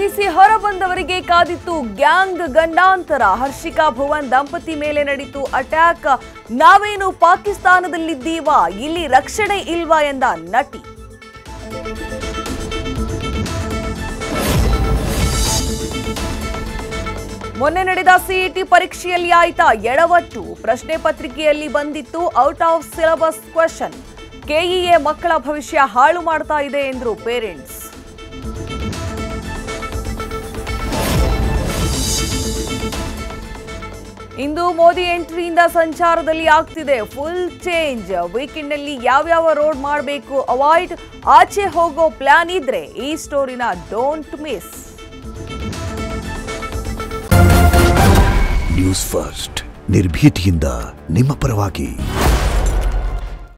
ಮುಗಿಸಿ ಹೊರಬಂದವರಿಗೆ ಕಾದಿತ್ತು ಗ್ಯಾಂಗ್ ಗಂಡಾಂತರ ಹರ್ಷಿಕಾ ಭುವನ್ ದಂಪತಿ ಮೇಲೆ ನಡೀತು ಅಟ್ಯಾಕ್ ನಾವೇನು ಪಾಕಿಸ್ತಾನದಲ್ಲಿದ್ದೀವಾ ಇಲ್ಲಿ ರಕ್ಷಣೆ ಇಲ್ವಾ ಎಂದ ನಟಿ ಮೊನ್ನೆ ನಡೆದ ಸಿಇಟಿ ಪರೀಕ್ಷೆಯಲ್ಲಿ ಆಯ್ತಾ ಎಡವಟ್ಟು ಪ್ರಶ್ನೆ ಪತ್ರಿಕೆಯಲ್ಲಿ ಬಂದಿತ್ತು out of syllabus question KEA ಮಕ್ಕಳ ಭವಿಷ್ಯ ಹಾಳು ಮಾಡ್ತಾ ಇದೆ ಎಂದ್ರು ಪೇರೆಂಟ್ಸ್ ಇಂದು ಮೋದಿ ಎಂಟ್ರಿಯಿಂದ ಸಂಚಾರದಲ್ಲಿ ಆಗ್ತಿದೆ ಫುಲ್ ಚೇಂಜ್ ವೀಕೆಂಡ್ನಲ್ಲಿ ಯಾವ್ಯಾವ ರೋಡ್ ಮಾಡಬೇಕು ಅವಾಯ್ಡ್ ಆಚೆ ಹೋಗೋ ಪ್ಲಾನ್ ಇದ್ರೆ ಈ ಸ್ಟೋರಿನ ಡೋಂಟ್ ಮಿಸ್ ನ್ಯೂಸ್ ಫಸ್ಟ್ ನಿರ್ಭೀತಿಯಿಂದ ನಿಮ್ಮ ಪರವಾಗಿ